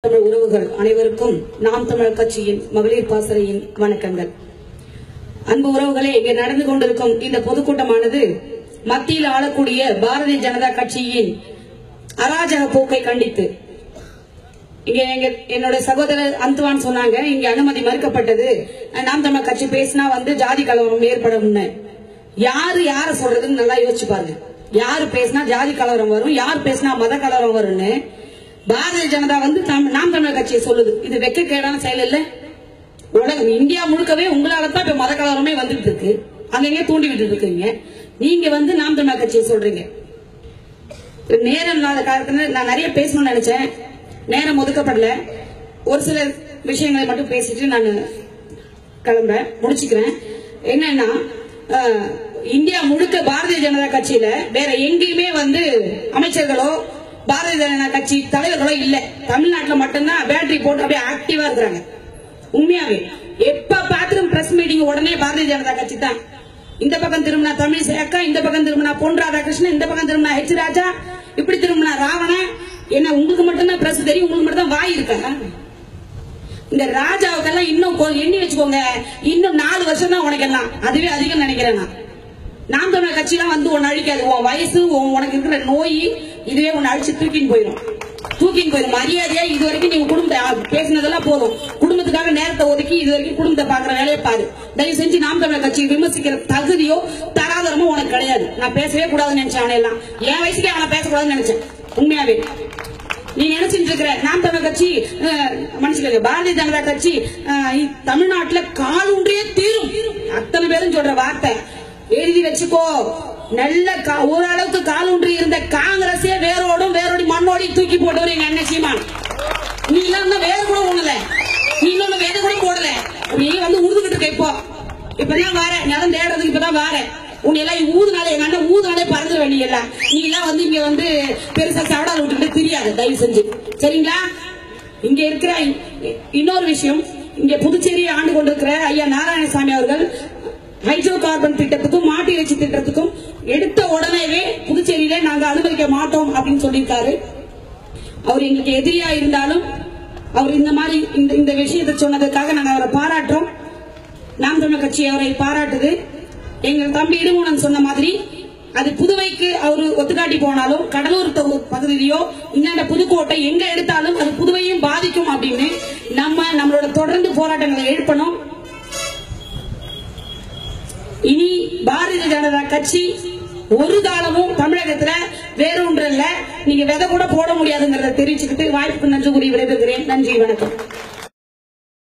தமிழ் உறவுகள் அனைவருக்கும் நாம் தமிழ் கட்சியின் மகளிர் பாசறையின் வணக்கங்கள் அன்பு உறவுகளே இங்கே நடந்து கொண்டிருக்கும் இந்த பொதுக்கூட்டமானது மத்தியில் ஆளக்கூடிய பாரதிய ஜனதா கட்சியின் அராஜக போக்கை கண்டித்து இங்க எங்க என்னோட சகோதரர் அந்துவான் சொன்னாங்க இங்க அனுமதி மறுக்கப்பட்டது நாம் தமிழ் கட்சி பேசினா வந்து ஜாதி கலவரம் ஏற்படும்னு யாரு யார சொல்றதுன்னு நல்லா யோசிச்சு பாருங்க யாரு பேசினா ஜாதி கலவரம் வரும் யார் பேசினா மத கலவரம் வரும்னு பாரதிய ஜனதா வந்து தம்- நாம் தமிழர் கட்சியை சொல்லுது இது வெக்கக்கேடான செயல் இல்ல உலகம் இந்தியா முழுக்கவே உங்களால தான் இப்ப மத கலவரமே வந்துட்டு இருக்கு அங்கங்கே தூண்டி விட்டு இருக்கீங்க நீங்க வந்து நாம் தமிழர் கட்சியை சொல்றீங்க நேரம் இல்லாத காரணத்துல நான் நிறைய பேசணும்னு நினைச்சேன் நேரம் ஒதுக்கப்படல ஒரு சில விஷயங்களை மட்டும் பேசிட்டு நான் கிளம்புறேன் முடிச்சுக்கிறேன் என்னன்னா அஹ், இந்தியா முழுக்க பாரதிய ஜனதா கட்சியில வேற எங்கேயுமே வந்து அமைச்சர்களோ பாரதிய ஜனதா கட்சி தலைவர்களோ இல்ல தமிழ்நாட்டுல மட்டும்தான் பேட்டரி போட்டு அப்படியே ஆக்டிவா இருக்கிறாங்க உண்மையாவே எப்ப பார்த்தும் பிரஸ் மீட்டிங் உடனே பாரதிய ஜனதா கட்சி தான் இந்த பக்கம் திரும்பினா தமிழ் சேக்கா இந்த பக்கம் திரும்பினா பொன் ராதாகிருஷ்ணன் இந்த பக்கம் திரும்பினா ஹெச் ராஜா இப்படி திரும்பினா ராவணன் என்ன உங்களுக்கு மட்டும்தான் பிரஸ் தெரியும் உங்களுக்கு மட்டும் தான் வாய் இருக்கா இந்த ராஜாவுக்கெல்லாம் இன்னும் கொ- எண்ணி வச்சுக்கோங்க இன்னும் நாலு வருஷம் தான் உனக்கெல்லாம் அதுவே அதிகம் நினைக்கிறேன் நான் நாம் தமிழர் கட்சிலாம் வந்து உன்னை அழிக்காது உன் வயசு உன் உனக்கு இருக்கிற நோய் இதுவே உன்னை அழிச்சு தூக்கின்னு போயிடும் தூக்கின்னு போயிடும் மரியாதையா இது வரைக்கும் நீங்க குடும்பத்தை ஆ, பேசினதெல்லாம் போதும் குடும்பத்துக்காக நேரத்தை ஒதுக்கி இது வரைக்கும் குடும்பத்தை பாக்குற வேலையை பாரு தயவு செஞ்சு நாம் தமிழர் கட்சியை விமர்சிக்கிற தகுதியோ தராதரமோ உனக்கு கிடையாது நான் பேசவே கூடாதுன்னு நினைச்சேன் அவனை எல்லாம் என் வயசுக்கே அவனை பேசக்கூடாதுன்னு நினைச்சேன் உண்மையாவே நீ நினைச்சிட்டு இருக்கிற நாம் தமிழர் கட்சி அஹ், மன்னிச்சுக்கோங்க பாரதிய ஜனதா கட்சி அஹ், இ- தமிழ்நாட்டுல காலூன்றியே தீரும் அத்தனை பேரும் சொல்ற வார்த்தை எழுதி வச்சுக்கோ நல்ல கா- ஓரளவுக்கு காலூன்றி இருந்த காங்கிரஸே வேரோடும் வேரோடி மண்ணோடி தூக்கி போட்டவர் எங்க அண்ணன் சீமான் நீ எல்லாம் இன்னும் வேறு கூட ஒண்ணுல நீ இன்னொன்னு வேறு கூட போடல நீ வந்து உழுதுகிட்டு இருக்க இப்போ இப்பதான் வார நிலம் தேடுறதுக்கு இப்பதான் வார உன்னை எல்லாம் ஊதுனாலே எங்க அண்ணன் ஊதுனாலே பறந்து வேண்டியல நீ எல்லாம் வந்து இங்க வந்து பெருசா சவடால் விட்டுட்டு தெரியாது தயவு செஞ்சு சரிங்களா இங்க இருக்கிற இ- இன்னொரு விஷயம் இங்க புதுச்சேரியை ஆண்டு கொண்டிருக்கிற ஐயா நாராயணசாமி அவர்கள் ஹைட்ரோ கார்பன் திட்டத்துக்கும் மாட்டு இறைச்சி திட்டத்துக்கும் எடுத்த உடனேவே புதுச்சேரியில நாங்க அனுமதிக்க மாட்டோம் அப்படின்னு சொல்லியிருக்காரு அவர் எங்களுக்கு எதிரியா இருந்தாலும் அவர் இந்த மாதிரி இந்த இந்த விஷயத்தை சொன்னதுக்காக நாங்க அவரை பாராட்டுறோம் நாம் தமிழர் கட்சி அவரை பாராட்டுது எங்கள் தம்பி இடுமுனன் சொன்ன மாதிரி அது புதுவைக்கு அவர் ஒத்துக்காட்டி போனாலும் கடலூர் தொகு- பகுதியிலயோ இந்தாண்ட புதுக்கோட்டை எங்க எடுத்தாலும் அது புதுவையும் பாதிக்கும் அப்படின்னு நம்ம நம்மளோட தொடர்ந்து போராட்டங்களை எழுப்பணும் இனி பாரதிய ஜனதா கட்சி ஒரு காலமும் தமிழகத்துல வேற ஒன்று இல்ல நீங்க விதை கூட போட முடியாதுங்கிறத தெரிவிச்சுக்கிட்டு வாய்ப்புக்கு நன்றி கூறி விடைபெறுகிறேன் நன்றி வணக்கம்